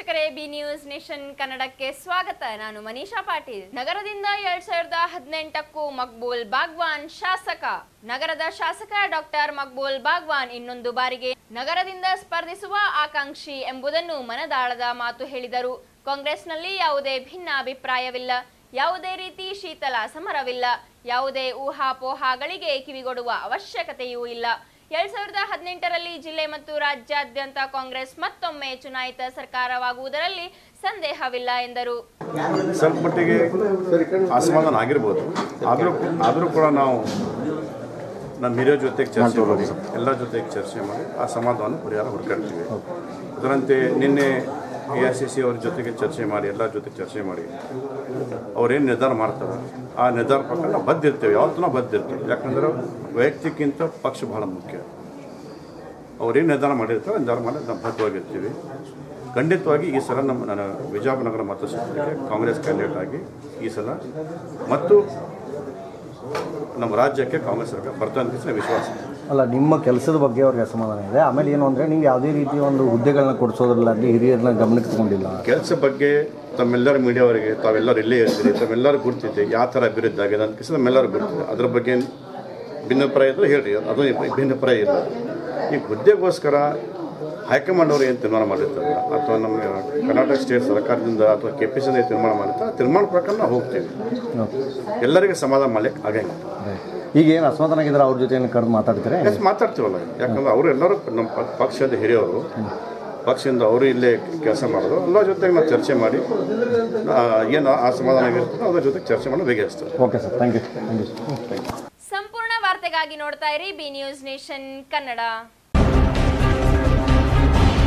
ವೀಕ್ಷಕರೇ B news nation ಕನ್ನಡಕ್ಕೆ ಸ್ವಾಗತ ನಾನು ಮನೀಷಾ ಪಾಟೀಲ್ ನಗರದಿಂದ ಎರಡ್ ಸಾವಿರದ ಹದಿನೆಂಟಕ್ಕೂ ಮಕ್ಬೂಲ್ ಬಾಗ್ವಾನ್ ಶಾಸಕ ನಗರದ ಶಾಸಕ ಡಾಕ್ಟರ್ ಮಕ್ಬೂಲ್ ಬಾಗ್ವಾನ್ ಇನ್ನೊಂದು ಬಾರಿಗೆ ನಗರದಿಂದ ಸ್ಪರ್ಧಿಸುವ ಆಕಾಂಕ್ಷಿ ಎಂಬುದನ್ನು ಮನದಾಳದ ಮಾತು ಹೇಳಿದರು ಕಾಂಗ್ರೆಸ್ನಲ್ಲಿ ಯಾವುದೇ ಭಿನ್ನ ಅಭಿಪ್ರಾಯವಿಲ್ಲ ಯಾವುದೇ ರೀತಿ ಶೀತಲ ಸಮರವಿಲ್ಲ ಯಾವುದೇ ಊಹಾಪೋಹಾಗಳಿಗೆ ಕಿವಿಗೊಡುವ ಅವಶ್ಯಕತೆಯೂ ಇಲ್ಲ ಎರಡ್ ಸಾವಿರದ ಹದಿನೆಂಟರಲ್ಲಿ ಜಿಲ್ಲೆ ಮತ್ತು ರಾಜ್ಯಾದ್ಯಂತ ಕಾಂಗ್ರೆಸ್ ಮತ್ತೊಮ್ಮೆ ಚುನಾಯಿತ ಸರ್ಕಾರವಾಗುವುದರಲ್ಲಿ ಸಂದೇಹವಿಲ್ಲ ಎಂದರು ಸ್ವಲ್ಪ ಮಟ್ಟಿಗೆ ಅಸಮಾಧಾನ ಆಗಿರ್ಬೋದು ಆದರೂ ಆದರೂ ಕೂಡ ನಾವು ನಮ್ಮ ಹಿರಿಯರ ಜೊತೆಗೆ ಚರ್ಚೆ ಮಾಡಿ ಎಲ್ಲ ಜೊತೆಗೆ ಚರ್ಚೆ ಮಾಡಿ ಆ ಸಮಾಧಾನ ಪರಿಹಾರ ಹುಡುಕಾಡ್ತೀವಿ ಅದರಂತೆ ನಿನ್ನೆ ಎ ಐ ಸಿ ಸಿ ಅವ್ರ ಜೊತೆಗೆ ಚರ್ಚೆ ಮಾಡಿ ಎಲ್ಲ ಜೊತೆ ಚರ್ಚೆ ಮಾಡಿ ಅವ್ರೇನು ನಿರ್ಧಾರ ಮಾಡ್ತಾರೆ ಆ ನಿರ್ಧಾರ ಪ್ರಕಾರ ನಾವು ಬದ್ದಿರ್ತೇವೆ ಯಾವತ್ತೂ ನಾವು ಬದ್ದಿರ್ತೇವೆ ಯಾಕಂದ್ರೆ ವೈಯಕ್ತಿಕ್ಕಿಂತ ಪಕ್ಷ ಬಹಳ ಮುಖ್ಯ ಅವ್ರೇನು ನಿರ್ಧಾರ ಮಾಡಿರ್ತಾರೆ ನಿರ್ಧಾರ ಮಾಡಿ ನಾವು ಬದ್ಧವಾಗಿರ್ತೀವಿ ಖಂಡಿತವಾಗಿ ಈ ಸಲ ನಮ್ಮ ನನ್ನ ವಿಜಯನಗರ ಮತಕ್ಷೇತ್ರಕ್ಕೆ ಕಾಂಗ್ರೆಸ್ ಕ್ಯಾಂಡಿಡೇಟ್ ಆಗಿ ಈ ಸಲ ಮತ್ತು ನಮ್ಮ ರಾಜ್ಯಕ್ಕೆ ಕಾಂಗ್ರೆಸ್ ಸರ್ಕಾರ ಬರ್ತದೆ ಅಂತ ನನ್ನ ವಿಶ್ವಾಸ ಇದೆ. ಅಲ್ಲ ನಿಮ್ಮ ಕೆಲಸದ ಬಗ್ಗೆ ಅವ್ರಿಗೆ ಅಸಮಾಧಾನ ಇದೆ ಆಮೇಲೆ ಏನು ಅಂದರೆ ನಿಮ್ಗೆ ಯಾವುದೇ ರೀತಿಯ ಒಂದು ಹುದ್ದೆಗಳನ್ನ ಕೊಡಿಸೋದ್ರಲ್ಲಾಗಲಿ ಹಿರಿಯರನ್ನ ಗಮನಕ್ಕೆ ತಗೊಂಡಿಲ್ಲ ಕೆಲಸ ಬಗ್ಗೆ ತಮ್ಮೆಲ್ಲರ ಮೀಡಿಯಾವರಿಗೆ ತಾವೆಲ್ಲರೂ ಇಲ್ಲೇ ಇರ್ತೀರಿ ತಮ್ಮೆಲ್ಲರೂ ಗುರ್ತಿದೆ ಯಾವ ಥರ ಅಭಿವೃದ್ಧಿ ಆಗಿದೆ ಅಂತ ಕಿಸ ನಮ್ಮೆಲ್ಲರೂ ಗುರ್ತಿದೆ ಅದ್ರ ಬಗ್ಗೆ ಭಿನ್ನಾಭಿಪ್ರಾಯ ಇದ್ರೆ ಹೇಳ್ರಿ ಅದು ಭಿನ್ನಾಭಿಪ್ರಾಯ ಇಲ್ಲ ಈ ಹುದ್ದೆಗೋಸ್ಕರ ಹೈಕಮಾಂಡ್ ಅವರು ಏನು ತೀರ್ಮಾನ ಮಾಡಿರ್ತಾರಲ್ಲ ಅಥವಾ ನಮ್ಮ ಕರ್ನಾಟಕ ಸ್ಟೇಟ್ ಸರ್ಕಾರದಿಂದ ಅಥವಾ ಕೆ ಪಿ ಸಿಯಿಂದ ತೀರ್ಮಾನ ಮಾಡಿರ್ತಾರೆ ಆ ತೀರ್ಮಾನ ಪ್ರಕಾರ ನಾವು ಹೋಗ್ತೀವಿ ಎಲ್ಲರಿಗೆ ಸಮಾಧಾನ ಮಾಡ್ಲಿಕ್ಕೆ ಆಗಂಗಿಲ್ಲ ಈಗ ಏನು ಅಸಮಾಧಾನ ಆಗಿದ್ರೆ ಅವ್ರ ಜೊತೆ ಏನು ಕರೆದು ಮಾತಾಡ್ತಾರೆ ಎಸ್ ಮಾತಾಡ್ತೀವಲ್ಲ ಯಾಕಂದ್ರೆ ಅವರು ಎಲ್ಲರೂ ನಮ್ಮ ಪ- ಪಕ್ಷದ ಹಿರಿಯವರು ಪಕ್ಷದಿಂದ ಅವರು ಇಲ್ಲೇ ಕೆಲಸ ಮಾಡೋದು ಎಲ್ಲ ಜೊತೆಗೆ ನಾವು ಚರ್ಚೆ ಮಾಡಿ ಆ, ಏನು ಅಸಮಾಧಾನ ಆಗಿರ್ತದೆ ಅದ್ರ ಜೊತೆಗೆ ಚರ್ಚೆ ಮಾಡಿ ಬಗೆಹರಿಸ್ತಾರೆ okay sir thank you thank you ಸಂಪೂರ್ಣ ವಾರ್ತೆಗಾಗಿ ನೋಡ್ತಾ ಇರಿ ಬಿ ನ್ಯೂಸ್ ನೇಷನ್ ಕನ್ನಡ